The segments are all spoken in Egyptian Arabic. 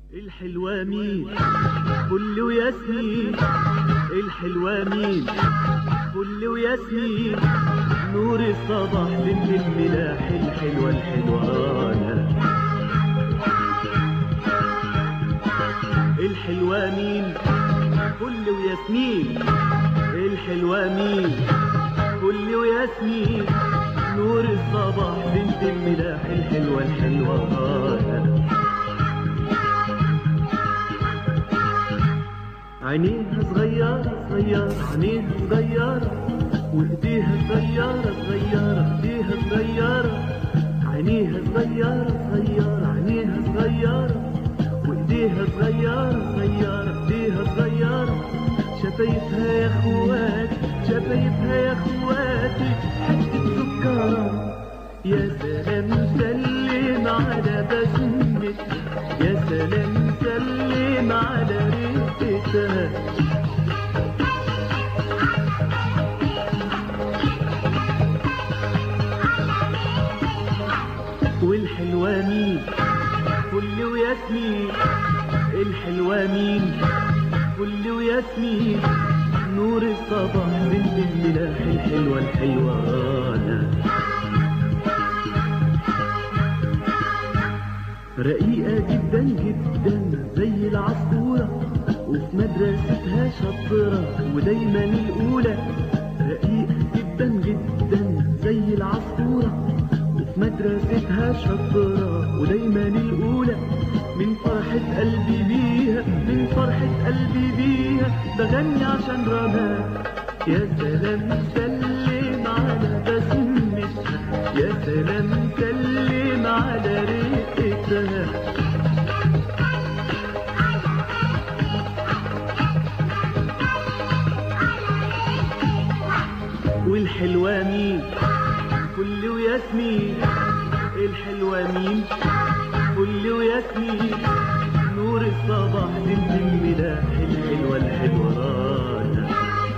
الحلوة مين كل وياسمين الحلوة مين كل وياسمين نور الصباح بنت الملاح الحلوة الحلوة أنا الحلوة مين كل وياسمين الحلوة مين كل وياسمين نور الصباح بنت الملاح الحلوة الحلوة أنا عينيها صغيرة صغيرة عينيها صغيرة وايديها صغيرة صغيرة ايديها صغيرة عينيها صغيرة صغيرة عينيها صغيرة وايديها صغيرة صغيرة ايديها صغيرة شفايفها يا اخواتي شفايفها يا اخواتي حتة سكرة يا سلام سلم على بسمتها يا سلام سلم على ريحتها والحلوة مين كل وياسمين الحلوة مين كل وياسمين نور الصباح بنت الملاح الحلوة الحلوة أنا رقيقة جدا جدا زي العصفورة وفي مدرستها شطرة ودايما الأولى رقيقة جدا جدا زي العصفورة وفي مدرستها شطرة ودايما الأولى من فرحة قلبي بيها من فرحة قلبي بيها بغني عشان رماها يا سلام سلم على بسمتها يا سلام سلم على ريحتها والحلوة مين كل وياسمين الحلوة مين كل وياسمين نور الصباح بنت الملاح الحلوة الحلوة رانا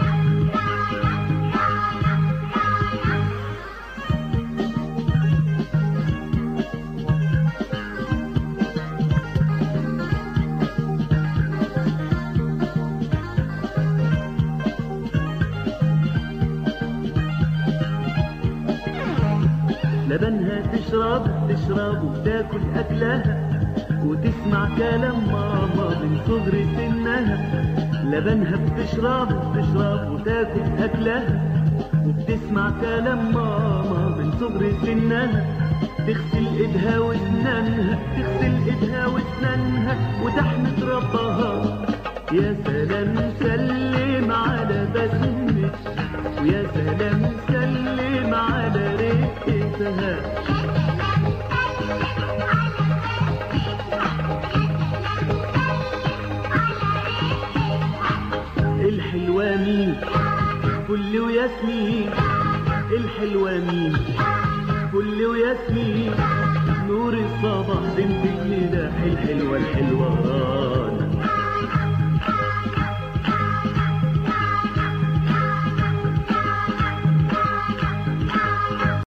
لبنها تشرب تشرب وتاكل اكلها وتسمع كلام ماما من صغر سنها لبنها بتشرب بتشرب وتاكل اكلها وبتسمع كلام ماما من صغر سنها تغسل ايدها واسنانها تغسل ايدها واسنانها وتحمد ربها يا سلام سلم على بسمتها ويا سلام سلم على ريحتها الحلوة مين كل وياسمين الحلوة مين كل وياسمين نور الصباح بنت الملاح الحلوة الحلوة